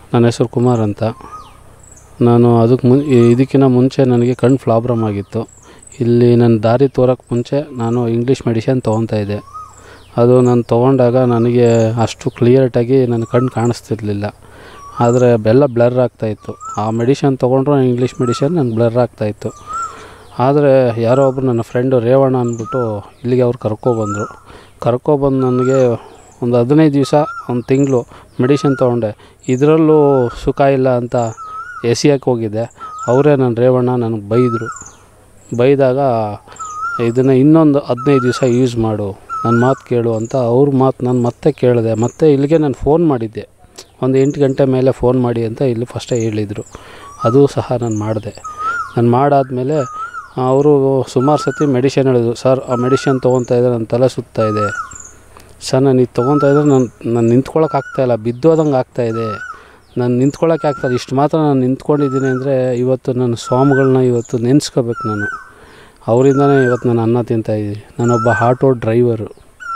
ನನ್ನ ಹೆಸರು ಕುಮಾರ್ ಅಂತ ನಾನು ಅದಕ್ಕೆ ಮುನ್ ಇದಕ್ಕಿಂತ ಮುಂಚೆ ನನಗೆ ಕಣ್ಣು ಫ್ಲಾಬ್ರಮ್ ಆಗಿತ್ತು ಇಲ್ಲಿ ನನ್ನ ದಾರಿ ತೋರೋಕ್ಕೆ ಮುಂಚೆ ನಾನು ಇಂಗ್ಲೀಷ್ ಮೆಡಿಷನ್ ತೊಗೊತಾ ಇದ್ದೆ ಅದು ನಾನು ತೊಗೊಂಡಾಗ ನನಗೆ ಅಷ್ಟು ಕ್ಲಿಯರ್ಟಾಗಿ ನನ್ನ ಕಣ್ಣು ಕಾಣಿಸ್ತಿರ್ಲಿಲ್ಲ ಆದರೆ ಎಲ್ಲ ಬ್ಲರ್ ಆಗ್ತಾಯಿತ್ತು ಆ ಮೆಡಿಷನ್ ತೊಗೊಂಡ್ರು ಇಂಗ್ಲೀಷ್ ಮೆಡಿಷನ್ ನನಗೆ ಬ್ಲರ್ ಆಗ್ತಾಯಿತ್ತು ಆದರೆ ಯಾರೋ ಒಬ್ಬರು ನನ್ನ ಫ್ರೆಂಡು ರೇವಣ್ಣ ಅಂದ್ಬಿಟ್ಟು ಇಲ್ಲಿಗೆ ಅವ್ರು ಕರ್ಕೊಬಂದರು ಕರ್ಕೊಬಂದು ನನಗೆ ಒಂದು ಹದಿನೈದು ದಿವಸ ಒಂದು ತಿಂಗಳು ಮೆಡಿಷನ್ ತೊಗೊಂಡೆ ಇದರಲ್ಲೂ ಸುಖ ಇಲ್ಲ ಅಂತ ಎಸಿಯಕ್ಕೆ ಹೋಗಿದ್ದೆ ಅವರೇ ನನ್ನ ರೇವಣ್ಣ ನನಗೆ ಬೈದರು ಬೈದಾಗ ಇದನ್ನು ಇನ್ನೊಂದು ಹದಿನೈದು ದಿವಸ ಯೂಸ್ ಮಾಡು ನನ್ನ ಮಾತು ಕೇಳು ಅಂತ ಅವ್ರ ಮಾತು ನಾನು ಮತ್ತೆ ಕೇಳಿದೆ ಮತ್ತೆ ಇಲ್ಲಿಗೆ ನಾನು ಫೋನ್ ಮಾಡಿದ್ದೆ ಒಂದು ಎಂಟು ಗಂಟೆ ಮೇಲೆ ಫೋನ್ ಮಾಡಿ ಅಂತ ಇಲ್ಲಿ ಫಸ್ಟೇ ಹೇಳಿದರು ಅದು ಸಹ ನಾನು ಮಾಡಿದೆ ನಾನು ಮಾಡಾದಮೇಲೆ ಅವರು ಸುಮಾರು ಸತಿ ಮೆಡಿಷನ್ ಹೇಳಿದ್ರು ಸರ್ ಆ ಮೆಡಿಷನ್ ತೊಗೊತಾ ಇದ್ದರೆ ನನ್ನ ತಲೆ ಸುತ್ತಾ ಇದೆ ಸರ್ ನಾನು ಇದು ತೊಗೊತಾ ಇದ್ದರೆ ನಾನು ನಾನು ನಿಂತ್ಕೊಳ್ಳೋಕೆ ಆಗ್ತಾಯಿಲ್ಲ ಬಿದ್ದೋದಂಗೆ ಆಗ್ತಾಯಿದೆ ನಾನು ನಿಂತ್ಕೊಳ್ಳೋಕೆ ಆಗ್ತಾಯಿಲ್ಲ ಇಷ್ಟು ಮಾತ್ರ ನಾನು ನಿಂತ್ಕೊಂಡಿದ್ದೀನಿ ಅಂದರೆ ಇವತ್ತು ನನ್ನ ಸ್ವಾಮಿಗಳನ್ನ ಇವತ್ತು ನೆನೆಸ್ಕೋಬೇಕು ನಾನು ಅವರಿಂದನೇ ಇವತ್ತು ನಾನು ಅನ್ನ ತಿಂತಾಯಿದ್ದೀನಿ ನಾನೊಬ್ಬ ಆಟೋ ಡ್ರೈವರು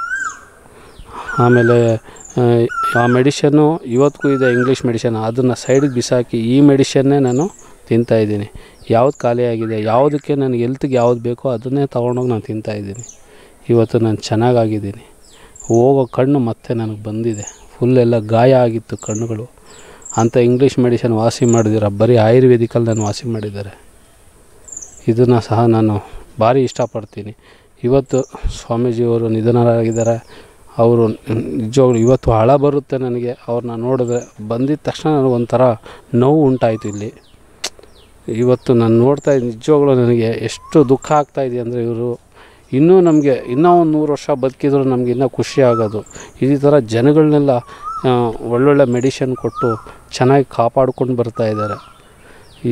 ಆಮೇಲೆ ಆ, ಆ ಮೆಡಿಷನ್ನು ಇವತ್ತಿಗೂ ಇದೆ ಇಂಗ್ಲೀಷ್ ಮೆಡಿಷನ್ ಅದನ್ನು ಸೈಡಿಗೆ ಬಿಸಾಕಿ ಈ ಮೆಡಿಷನ್ನೇ ನಾನು ತಿಂತಾಯಿದ್ದೀನಿ ಯಾವ್ದು ಖಾಲಿಯಾಗಿದೆ ಯಾವುದಕ್ಕೆ ನನಗೆ ಎಲ್ತಿಗೆ ಯಾವ್ದು ಬೇಕೋ ಅದನ್ನೇ ತೊಗೊಂಡೋಗಿ ನಾನು ತಿಂತಾಯಿದ್ದೀನಿ ಇವತ್ತು ನಾನು ಚೆನ್ನಾಗಾಗಿದ್ದೀನಿ ಹೋಗೋ ಕಣ್ಣು ಮತ್ತೆ ನನಗೆ ಬಂದಿದೆ ಫುಲ್ ಎಲ್ಲ ಗಾಯ ಆಗಿತ್ತು ಕಣ್ಣುಗಳು ಅಂಥ ಇಂಗ್ಲೀಷ್ ಮೆಡಿಷನ್ ವಾಸಿ ಮಾಡಿದಿರ ಬರೀ ಆಯುರ್ವೇದಿಕಲ್ಲಿ ನಾನು ವಾಸಿ ಮಾಡಿದ್ದಾರೆ ಇದನ್ನು ಸಹ ನಾನು ಭಾರಿ ಇಷ್ಟಪಡ್ತೀನಿ ಇವತ್ತು ಸ್ವಾಮೀಜಿಯವರು ನಿಧನರಾಗಿದ್ದಾರೆ ಅವರು ನಿಜವಾಗ್ಲೂ ಇವತ್ತು ಹಳ ಬರುತ್ತೆ ನನಗೆ ಅವ್ರನ್ನ ನೋಡಿದ್ರೆ ಬಂದಿದ್ದ ತಕ್ಷಣ ನನಗೆ ಒಂಥರ ನೋವು ಉಂಟಾಯಿತು ಇಲ್ಲಿ ಇವತ್ತು ನಾನು ನೋಡ್ತಾ ಇದ್ದು ನಿಜವಾಗ್ಲೂ ನನಗೆ ಎಷ್ಟು ದುಃಖ ಆಗ್ತಾಯಿದೆ ಅಂದರೆ ಇವರು ಇನ್ನೂ ನಮಗೆ ಇನ್ನೂ ಒಂದು ನೂರು ವರ್ಷ ಬದುಕಿದ್ರು ನಮ್ಗೆ ಇನ್ನೂ ಖುಷಿ ಆಗೋದು ಈ ಥರ ಜನಗಳನ್ನೆಲ್ಲ ಆ, ಒಳ್ಳೊಳ್ಳೆ ಮೆಡಿಷನ್ ಕೊಟ್ಟು ಚೆನ್ನಾಗಿ ಕಾಪಾಡ್ಕೊಂಡು ಬರ್ತಾ ಇದ್ದಾರೆ ಈ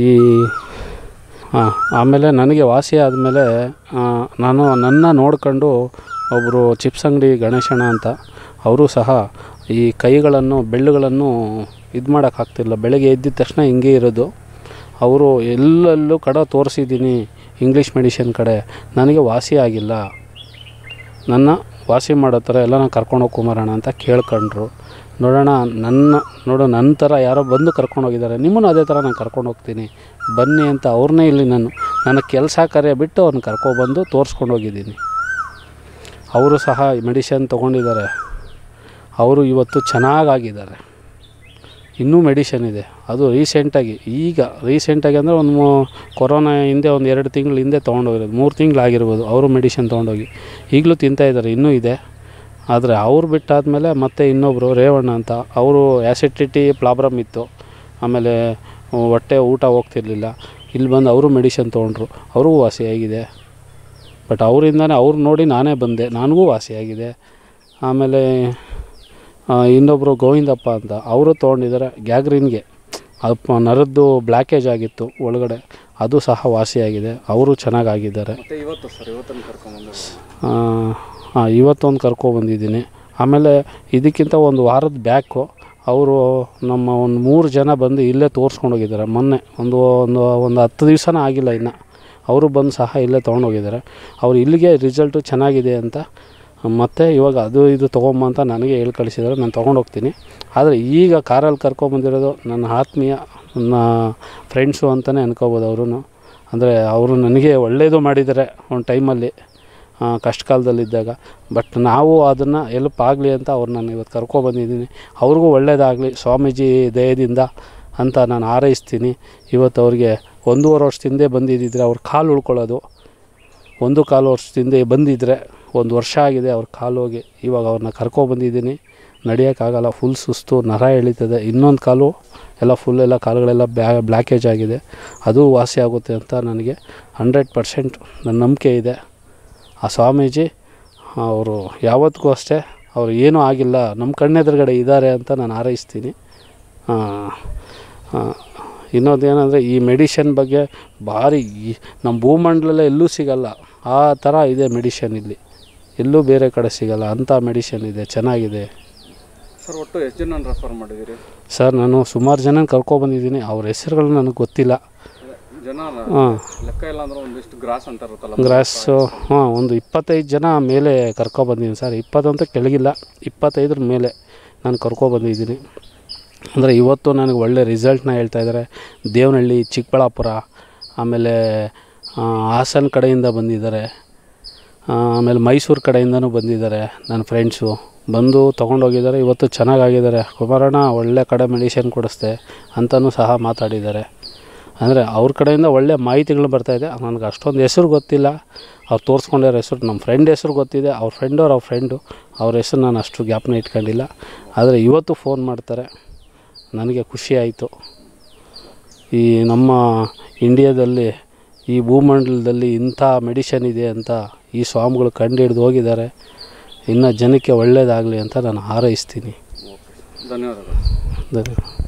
ಹಾಂ ಆಮೇಲೆ ನನಗೆ ವಾಸಿ ಆದಮೇಲೆ ನಾನು ನನ್ನ ನೋಡ್ಕೊಂಡು ಒಬ್ಬರು ಚಿಪ್ಸ್ ಅಂಗಡಿ ಗಣೇಶಣ್ಣ ಅಂತ ಅವರು ಸಹ ಈ ಕೈಗಳನ್ನು ಬೆಳ್ಳುಗಳನ್ನು ಇದು ಮಾಡೋಕ್ಕಾಗ್ತಿಲ್ಲ ಬೆಳಗ್ಗೆ ಎದ್ದಿದ ತಕ್ಷಣ ಹಿಂಗೆ ಇರೋದು ಅವರು ಎಲ್ಲೆಲ್ಲೂ ಕಡೆ ತೋರಿಸಿದ್ದೀನಿ ಇಂಗ್ಲೀಷ್ ಮೆಡಿಷನ್ ಕಡೆ ನನಗೆ ವಾಸಿ ಆಗಿಲ್ಲ ನನ್ನ ವಾಸಿ ಮಾಡೋ ಥರ ಎಲ್ಲ ನಾನು ಕರ್ಕೊಂಡೋಗಿ ಕುಮಾರಣ್ಣ ಅಂತ ಕೇಳ್ಕೊಂಡ್ರು ನೋಡೋಣ ನನ್ನ ನೋಡು ನನ್ನ ಥರ ಯಾರೋ ಬಂದು ಕರ್ಕೊಂಡೋಗಿದ್ದಾರೆ ನಿಮ್ಮನ್ನು ಅದೇ ಥರ ನಾನು ಕರ್ಕೊಂಡು ಹೋಗ್ತೀನಿ ಬನ್ನಿ ಅಂತ ಅವ್ರನ್ನೇ ಇಲ್ಲಿ ನಾನು ನನ್ನ ಕೆಲಸ ಕಾರ್ಯ ಬಿಟ್ಟು ಅವ್ರನ್ನ ಕರ್ಕೊಬಂದು ತೋರಿಸ್ಕೊಂಡು ಹೋಗಿದ್ದೀನಿ ಅವರು ಸಹ ಮೆಡಿಷನ್ ತೊಗೊಂಡಿದ್ದಾರೆ ಅವರು ಇವತ್ತು ಚೆನ್ನಾಗಾಗಿದ್ದಾರೆ ಇನ್ನೂ ಮೆಡಿಷನ್ ಇದೆ ಅದು ರೀಸೆಂಟಾಗಿ ಈಗ ರೀಸೆಂಟಾಗಿ ಅಂದರೆ ಒಂದು ಮೂ ಕೊರೋನಾ ಹಿಂದೆ ಒಂದು ಎರಡು ತಿಂಗಳ ಹಿಂದೆ ತೊಗೊಂಡೋಗಿರೋದು ಮೂರು ತಿಂಗಳಾಗಿರ್ಬೋದು ಅವರು ಮೆಡಿಷನ್ ತೊಗೊಂಡೋಗಿ ಈಗಲೂ ತಿಂತಾಯಿದ್ದಾರೆ ಇನ್ನೂ ಇದೆ ಆದರೆ ಅವ್ರು ಬಿಟ್ಟಾದಮೇಲೆ ಮತ್ತೆ ಇನ್ನೊಬ್ಬರು ರೇವಣ್ಣ ಅಂತ ಅವರು ಆ್ಯಸಿಡಿಟಿ ಪ್ರಾಬ್ಲಮ್ ಇತ್ತು ಆಮೇಲೆ ಹೊಟ್ಟೆ ಊಟ ಹೋಗ್ತಿರ್ಲಿಲ್ಲ ಇಲ್ಲಿ ಬಂದು ಅವರು ಮೆಡಿಷನ್ ತೊಗೊಂಡ್ರು ಅವ್ರಿಗೂ ವಾಸಿಯಾಗಿದೆ ಬಟ್ ಅವರಿಂದನೇ ಅವ್ರು ನೋಡಿ ನಾನೇ ಬಂದೆ ನನಗೂ ವಾಸಿಯಾಗಿದೆ ಆಮೇಲೆ ಆ, ಇನ್ನೊಬ್ಬರು ಗೋವಿಂದಪ್ಪ ಅಂತ ಅವರು ತೊಗೊಂಡಿದ್ದಾರೆ ಗ್ಯಾಗ್ರಿನ್ಗೆ ಅಪ್ಪ ನರದ್ದು ಬ್ಲ್ಯಾಕೇಜ್ ಆಗಿತ್ತು ಒಳಗಡೆ ಅದು ಸಹ ವಾಸಿಯಾಗಿದೆ ಅವರು ಚೆನ್ನಾಗಾಗಿದ್ದಾರೆ ಮತ್ತೆ ಇವತ್ತು ಸರ್ ಇವತ್ತನ್ನು ಕರ್ಕೊಂಬಂದು ಹಾಂ ಇವತ್ತೊಂದು ಕರ್ಕೊಬಂದಿದ್ದೀನಿ ಆಮೇಲೆ ಇದಕ್ಕಿಂತ ಒಂದು ವಾರದ ಬ್ಯಾಕು ಅವರು ನಮ್ಮ ಒಂದು ಮೂರು ಜನ ಬಂದು ಇಲ್ಲೇ ತೋರಿಸ್ಕೊಂಡೋಗಿದ್ದಾರೆ ಮೊನ್ನೆ ಒಂದು ಒಂದು ಒಂದು ಹತ್ತು ದಿವಸನೇ ಆಗಿಲ್ಲ ಇನ್ನು ಅವರು ಬಂದು ಸಹ ಇಲ್ಲೇ ತೊಗೊಂಡೋಗಿದ್ದಾರೆ ಅವ್ರು ಇಲ್ಲಿಗೆ ರಿಸಲ್ಟು ಚೆನ್ನಾಗಿದೆ ಅಂತ ಮತ್ತು ಇವಾಗ ಅದು ಇದು ತೊಗೊಂಬ ಅಂತ ನನಗೆ ಹೇಳಿ ಕಳಿಸಿದ್ದಾರೆ ನಾನು ತೊಗೊಂಡೋಗ್ತೀನಿ ಆದರೆ ಈಗ ಕಾರಲ್ಲಿ ಕರ್ಕೊಂಬಂದಿರೋದು ನನ್ನ ಆತ್ಮೀಯ ನನ್ನ ಫ್ರೆಂಡ್ಸು ಅಂತಲೇ ಅನ್ಕೋಬೋದು ಅವರು ಅಂದರೆ ಅವರು ನನಗೆ ಒಳ್ಳೆಯದು ಮಾಡಿದ್ದಾರೆ ಒಂದು ಟೈಮಲ್ಲಿ ಆ, ಕಷ್ಟ ಕಾಲದಲ್ಲಿದ್ದಾಗ ಬಟ್ ನಾವು ಅದನ್ನು ಎಲ್ಪ್ ಆಗಲಿ ಅಂತ ಅವ್ರು ನಾನು ಇವತ್ತು ಕರ್ಕೊಬಂದಿದ್ದೀನಿ ಅವ್ರಿಗೂ ಒಳ್ಳೆಯದಾಗಲಿ ಸ್ವಾಮೀಜಿ ದಯದಿಂದ ಅಂತ ನಾನು ಹಾರೈಸ್ತೀನಿ ಇವತ್ತು ಅವ್ರಿಗೆ ಒಂದೂವರೆ ವರ್ಷದ ಬಂದಿದ್ದಿದ್ರೆ ಅವ್ರ ಕಾಲು ಉಳ್ಕೊಳ್ಳೋದು ಒಂದು ಕಾಲು ವರ್ಷದಿಂದ ಬಂದಿದ್ದರೆ ಒಂದು ವರ್ಷ ಆಗಿದೆ ಅವ್ರ ಕಾಲು ಹೋಗಿ ಇವಾಗ ಅವ್ರನ್ನ ಕರ್ಕೊಬಂದಿದ್ದೀನಿ ನಡೆಯೋಕ್ಕಾಗಲ್ಲ ಫುಲ್ ಸುಸ್ತು ನರ ಎಳಿತದೆ ಇನ್ನೊಂದು ಕಾಲು ಎಲ್ಲ ಫುಲ್ ಎಲ್ಲ ಕಾಲುಗಳೆಲ್ಲ ಬ್ಯಾ ಬ್ಲ್ಯಾಕೇಜ್ ಆಗಿದೆ ಅದು ವಾಸಿ ಆಗುತ್ತೆ ಅಂತ ನನಗೆ ಹಂಡ್ರೆಡ್ ಪರ್ಸೆಂಟ್ ನನ್ನ ನಂಬಿಕೆ ಇದೆ ಆ ಸ್ವಾಮೀಜಿ ಅವರು ಯಾವತ್ತಿಗೂ ಅಷ್ಟೇ ಅವ್ರು ಏನೂ ಆಗಿಲ್ಲ ನಮ್ಮ ಕಣ್ಣೆದುರುಗಡೆ ಇದ್ದಾರೆ ಅಂತ ನಾನು ಹಾರೈಸ್ತೀನಿ ಆ, ಆ, ಇನ್ನೊಂದೇನೆಂದರೆ ಈ ಮೆಡಿಷನ್ ಬಗ್ಗೆ ಭಾರಿ ಈ- ನಮ್ಮ ಭೂಮಂಡಲಲ್ಲೇ ಎಲ್ಲೂ ಸಿಗಲ್ಲ ಆ ಥರ ಇದೆ ಮೆಡಿಷನ್ ಇಲ್ಲಿ ಎಲ್ಲೂ ಬೇರೆ ಕಡೆ ಸಿಗಲ್ಲ ಅಂಥ ಮೆಡಿಷನ್ ಇದೆ ಚೆನ್ನಾಗಿದೆ ಸರ್ ಒಟ್ಟು ಎಷ್ಟು ಜನ ರೆಫರ್ ಮಾಡಿದ್ದೀರಿ ಸರ್ ನಾನು ಸುಮಾರು ಜನ ಕರ್ಕೊಬಂದಿದ್ದೀನಿ ಅವ್ರ ಹೆಸರುಗಳು ನನಗೆ ಗೊತ್ತಿಲ್ಲ ಜನ ಹಾಂ ಲೆಕ್ಕ ಇಲ್ಲ ಅಂದ್ರೆ ಒಂದಿಷ್ಟು ಗ್ರಾಸ್ ಅಂತ ಇರುತ್ತಲ್ಲ ಗ್ರಾಸು ಹಾಂ ಒಂದು ಇಪ್ಪತ್ತೈದು ಜನ ಮೇಲೆ ಕರ್ಕೊಬಂದಿದ್ದೀನಿ ಸರ್ ಇಪ್ಪತ್ತಂತೂ ಕೆಳಗಿಲ್ಲ ಇಪ್ಪತ್ತೈದರ ಮೇಲೆ ನಾನು ಕರ್ಕೊಬಂದಿದ್ದೀನಿ ಅಂದರೆ ಇವತ್ತು ನನಗೆ ಒಳ್ಳೆ ರಿಸಲ್ಟ್ನ ಹೇಳ್ತಾ ಇದ್ದಾರೆ ದೇವನಹಳ್ಳಿ ಚಿಕ್ಕಬಳ್ಳಾಪುರ ಆಮೇಲೆ ಆ, ಹಾಸನ ಕಡೆಯಿಂದ ಬಂದಿದ್ದಾರೆ ಆ, ಆಮೇಲೆ ಮೈಸೂರು ಕಡೆಯಿಂದನೂ ಬಂದಿದ್ದಾರೆ ನನ್ನ ಫ್ರೆಂಡ್ಸು ಬಂದು ತೊಗೊಂಡೋಗಿದ್ದಾರೆ ಇವತ್ತು ಚೆನ್ನಾಗಾಗಿದ್ದಾರೆ ಕುಮಾರಣ್ಣ ಒಳ್ಳೆ ಕಡೆ ಮೆಡಿಷನ್ ಕೊಡಿಸ್ದೆ ಅಂತಲೂ ಸಹ ಮಾತಾಡಿದ್ದಾರೆ ಅಂದರೆ ಅವ್ರ ಕಡೆಯಿಂದ ಒಳ್ಳೆ ಮಾಹಿತಿಗಳು ಬರ್ತಾಯಿದೆ ನನಗೆ ಅಷ್ಟೊಂದು ಹೆಸರು ಗೊತ್ತಿಲ್ಲ ಅವ್ರು ತೋರಿಸ್ಕೊಂಡಿರೋ ಹೆಸರು ನಮ್ಮ ಫ್ರೆಂಡ್ ಹೆಸರು ಗೊತ್ತಿದೆ ಅವ್ರ ಫ್ರೆಂಡವ್ರು ಅವ್ರ ಫ್ರೆಂಡು ಅವ್ರ ಹೆಸರು ನಾನು ಅಷ್ಟು ಜ್ಞಾಪನ ಇಟ್ಕೊಂಡಿಲ್ಲ ಆದರೆ ಇವತ್ತು ಫೋನ್ ಮಾಡ್ತಾರೆ ನನಗೆ ಖುಷಿ ಆಯಿತು ಈ ನಮ್ಮ ಇಂಡಿಯಾದಲ್ಲಿ ಈ ಭೂಮಂಡಲದಲ್ಲಿ ಇಂಥ ಮೆಡಿಷನ್ ಇದೆ ಅಂತ ಈ ಸ್ವಾಮಿಗಳು ಕಂಡು ಹಿಡ್ದು ಹೋಗಿದ್ದಾರೆ ಇನ್ನು ಜನಕ್ಕೆ ಒಳ್ಳೆಯದಾಗಲಿ ಅಂತ ನಾನು ಹಾರೈಸ್ತೀನಿ ಧನ್ಯವಾದಗಳು ಧನ್ಯವಾದ